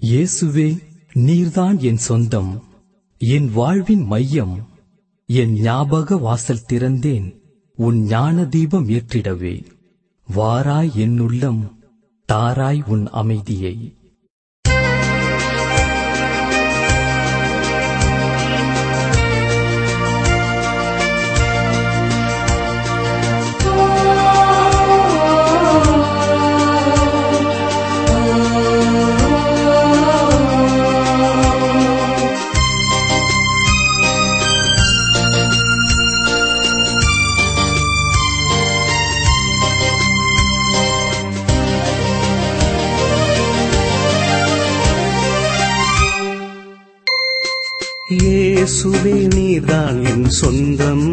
இயேசுவே நீர்தான் என் சொந்தம் என் வாழ்வின் மையம் என் ஞாபக வாசல் திறந்தேன் உன் ஞான தீபம் ஏற்றிடவே வாராய் என்னுள்ளம் தாராய் உன் அமைதியை இயேசுவே நீர்தான் என் சொந்தம்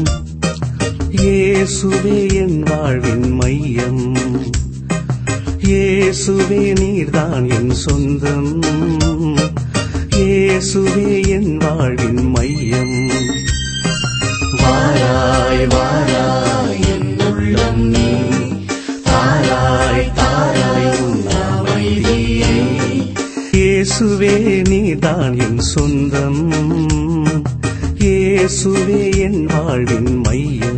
இயேசுவே என் வாழ்வின் மையம் இயேசுவே நீர்தான் என் சொந்தம் இயேசுவே என் வாழ்வின் மையம் வாராய் வாராய் என் உள்ளம் நீ தாராய் தாராய் உன் அமைதியை இயேசுவே நீதான் என் சொந்தம் இயேசுவே என் வாழ்வின் மையம்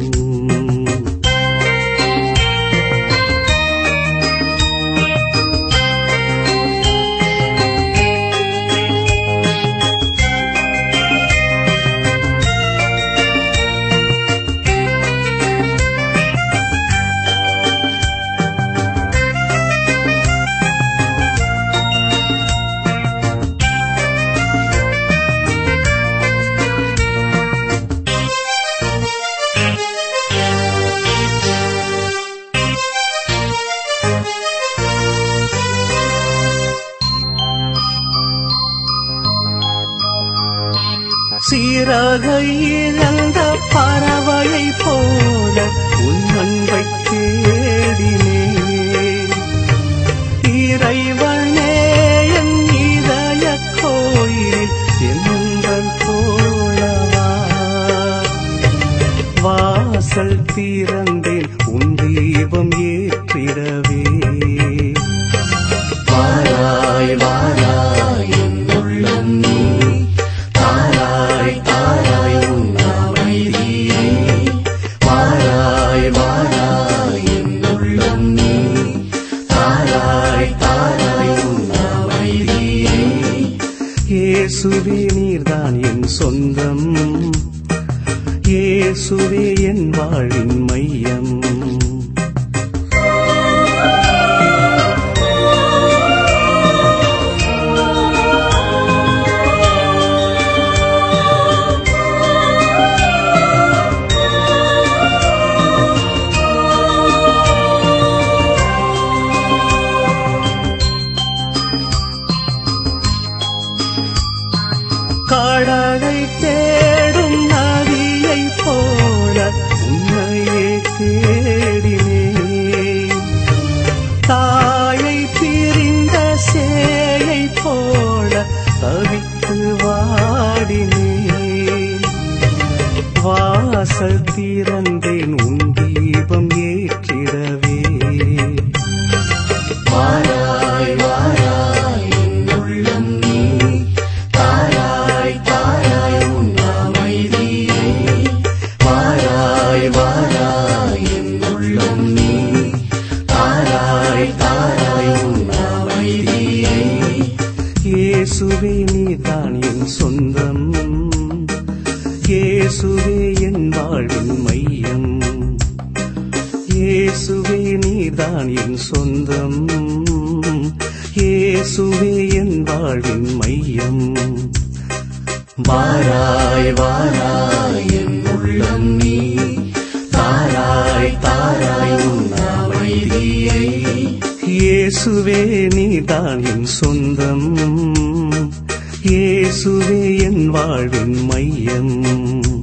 சீராக இழந்த பறவையை போல உன் அன்பை தேடினே இறைவனே என் இதய கோயில் எங்கள் போலவா வாசல் திறந்தேன் உன் தீபம் ஏற்றிடவே வாராய் வாராய் என் உள்ளம் நீ தாராய் தாராய் உன் அமைதியை வாராய் வாராய் என் உள்ளம் நீ தாராய் தாராய் உன் அமைதியை இயேசுவே நீர்தான் என் சொந்தம் இயேசுவே என் வாழின் மையம் கடலை தேடும் நதியை போல உன்னையே தேடினே தாயை பிரிந்த சேயை போல தவித்து வாடினே வாசல் திறந்தேன் உன் தீபம் ஏற்றிடவே வாராய் வாராய் என் உள்ளம் நீ தாராய் தாராய் உன் அமைதியை வாராய் வாராய் என் உள்ளம் நீ தாராய் தாராய் உன் அமைதியை இயேசுவே நீதான் என் சொந்தம் இயேசுவே என் வாழ்வின் மையம் இயேசுவே நீதான் என் சொந்தம் இயேசுவே என் வாழ்வின் மையம் வாராய் வாராய் என் உள்ளம் நீ தாராய் தாராய் உன் அமைதியை இயேசுவே நீதான் என் சொந்தம் இயேசுவே என் வாழ்வின் மையம்